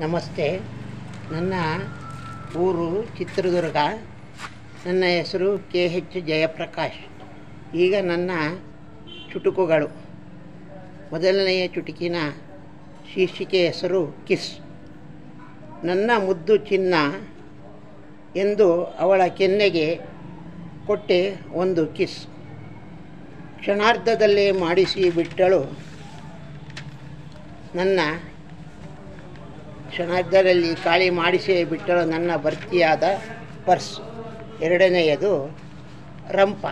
ನಮಸ್ತೆ ನನ್ನ ಊರು ಚಿತ್ರದುರ್ಗ ನನ್ನ ಹೆಸರು ಕೆ ಎಚ್ ಜಯಪ್ರಕಾಶ್ ಈಗ ನನ್ನ ಚುಟುಕುಗಳು ಮೊದಲನೆಯ ಚುಟುಕಿನ ಶೀರ್ಷಿಕೆ ಹೆಸರು ಕಿಸ್ ನನ್ನ ಮುದ್ದು ಚಿನ್ನ ಎಂದು ಅವಳ ಕೆನ್ನೆಗೆ ಕೊಟ್ಟೆ ಒಂದು ಕಿಸ್ ಕ್ಷಣಾರ್ಧದಲ್ಲೇ ಮಾಡಿಸಿ ಬಿಟ್ಟಳು ನನ್ನ ಕ್ಷಣಾರ್ಧದಲ್ಲಿ ಖಾಲಿ ಮಾಡಿಸಿ ಬಿಟ್ಟಳು ನನ್ನ ಭರ್ತಿಯಾದ ಪರ್ಸ್ ಎರಡನೆಯದು ರಂಪ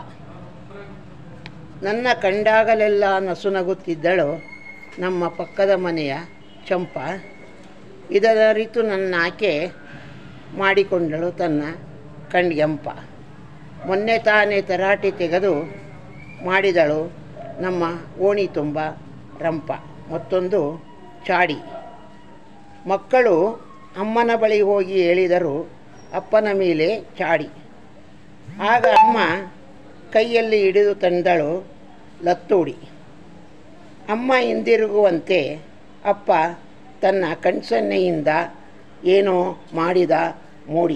ನನ್ನ ಕಂಡಾಗಲೆಲ್ಲ ನಸುನಗುತ್ತಿದ್ದಳು ನಮ್ಮ ಪಕ್ಕದ ಮನೆಯ ಚಂಪ ಇದರರಿತು ನನ್ನ ಆಕೆ ಮಾಡಿಕೊಂಡಳು ತನ್ನ ಕಣ್ಗೆಂಪ ಮೊನ್ನೆ ತಾನೇ ತರಾಟೆ ತೆಗೆದು ಮಾಡಿದಳು ನಮ್ಮ ಓಣಿ ತುಂಬ ರಂಪ ಮತ್ತೊಂದು ಚಾಡಿ ಮಕ್ಕಳು ಅಮ್ಮನ ಬಳಿ ಹೋಗಿ ಹೇಳಿದರು ಅಪ್ಪನ ಮೇಲೆ ಚಾಡಿ ಆಗ ಅಮ್ಮ ಕೈಯಲ್ಲಿ ಹಿಡಿದು ತಂದಳು ಲತ್ತೂಡಿ ಅಮ್ಮ ಹಿಂದಿರುಗುವಂತೆ ಅಪ್ಪ ತನ್ನ ಕಣ್ಸನ್ನೆಯಿಂದ ಏನೋ ಮಾಡಿದ ಮೋಡಿ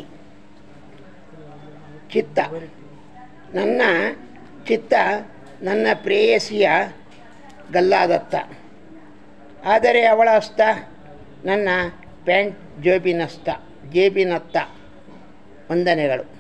ಚಿತ್ತ ನನ್ನ ಚಿತ್ತ ನನ್ನ ಪ್ರೇಯಸಿಯ ಗಲ್ಲಾದತ್ತ ಆದರೆ ಅವಳ ಹಸ್ತ ನನ್ನ ಪ್ಯಾಂಟ್ ಜೇಬಿನಸ್ತ ಜೇಬಿನತ್ತ ವಂದನೆಗಳು